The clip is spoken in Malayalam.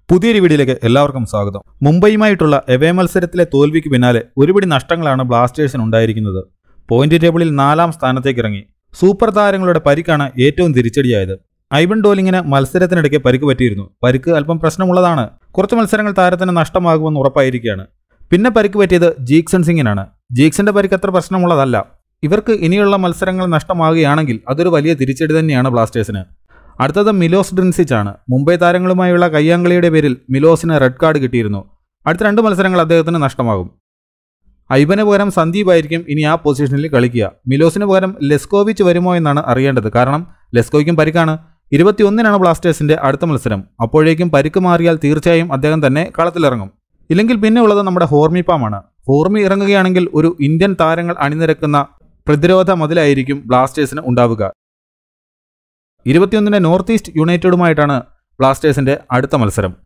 പുതിയൊരു വീഡിയോയിലേക്ക് എല്ലാവർക്കും സ്വാഗതം മുംബൈയുമായിട്ടുള്ള എവേ മത്സരത്തിലെ തോൽവിക്ക് പിന്നാലെ ഒരുപിടി നഷ്ടങ്ങളാണ് ബ്ലാസ്റ്റേഴ്സിന് ഉണ്ടായിരിക്കുന്നത് പോയിന്റ് ടേബിളിൽ നാലാം സ്ഥാനത്തേക്ക് ഇറങ്ങി സൂപ്പർ താരങ്ങളുടെ പരിക്കാണ് ഏറ്റവും തിരിച്ചടിയായത് ഐവൻ ഡോലിങ്ങിന് മത്സരത്തിനിടയ്ക്ക് പരിക്ക് പറ്റിയിരുന്നു പരിക്ക് അല്പം പ്രശ്നമുള്ളതാണ് കുറച്ച് മത്സരങ്ങൾ താരത്തിന് നഷ്ടമാകുമെന്ന് ഉറപ്പായിരിക്കുകയാണ് പിന്നെ പരിക്ക് പറ്റിയത് ജീക്സൺ സിംഗിനാണ് ജീക്സന്റെ പരിക്ക് അത്ര പ്രശ്നമുള്ളതല്ല ഇവർക്ക് ഇനിയുള്ള മത്സരങ്ങൾ നഷ്ടമാകുകയാണെങ്കിൽ അതൊരു വലിയ തിരിച്ചടി തന്നെയാണ് ബ്ലാസ്റ്റേഴ്സിന് അടുത്തത് മിലോസ് ഡ്രിൻസിച്ച് ആണ് മുംബൈ താരങ്ങളുമായുള്ള കയ്യാങ്കളിയുടെ പേരിൽ മിലോസിന് റെഡ് കാർഡ് കിട്ടിയിരുന്നു അടുത്ത രണ്ട് മത്സരങ്ങൾ അദ്ദേഹത്തിന് നഷ്ടമാകും ഐബന് പകരം സന്ദീപ് ആയിരിക്കും ഇനി ആ പൊസിഷനിൽ കളിക്കുക മിലോസിന് പകരം ലെസ്കോവിച്ച് വരുമോ എന്നാണ് അറിയേണ്ടത് കാരണം ലെസ്കോയ്ക്കും പരിക്കാണ് ഇരുപത്തിയൊന്നിനാണ് ബ്ലാസ്റ്റേഴ്സിന്റെ അടുത്ത മത്സരം അപ്പോഴേക്കും പരിക്ക് മാറിയാൽ തീർച്ചയായും അദ്ദേഹം തന്നെ കളത്തിലിറങ്ങും ഇല്ലെങ്കിൽ പിന്നെ ഉള്ളത് നമ്മുടെ ഹോർമിപ്പാമാണ് ഹോർമി ഇറങ്ങുകയാണെങ്കിൽ ഒരു ഇന്ത്യൻ താരങ്ങൾ അണിനിരക്കുന്ന പ്രതിരോധ മതിലായിരിക്കും ബ്ലാസ്റ്റേഴ്സിന് ഉണ്ടാവുക ഇരുപത്തിയൊന്നിന് നോർത്ത് ഈസ്റ്റ് യുണൈറ്റഡുമായിട്ടാണ് ബ്ലാസ്റ്റേഴ്സിന്റെ അടുത്ത മത്സരം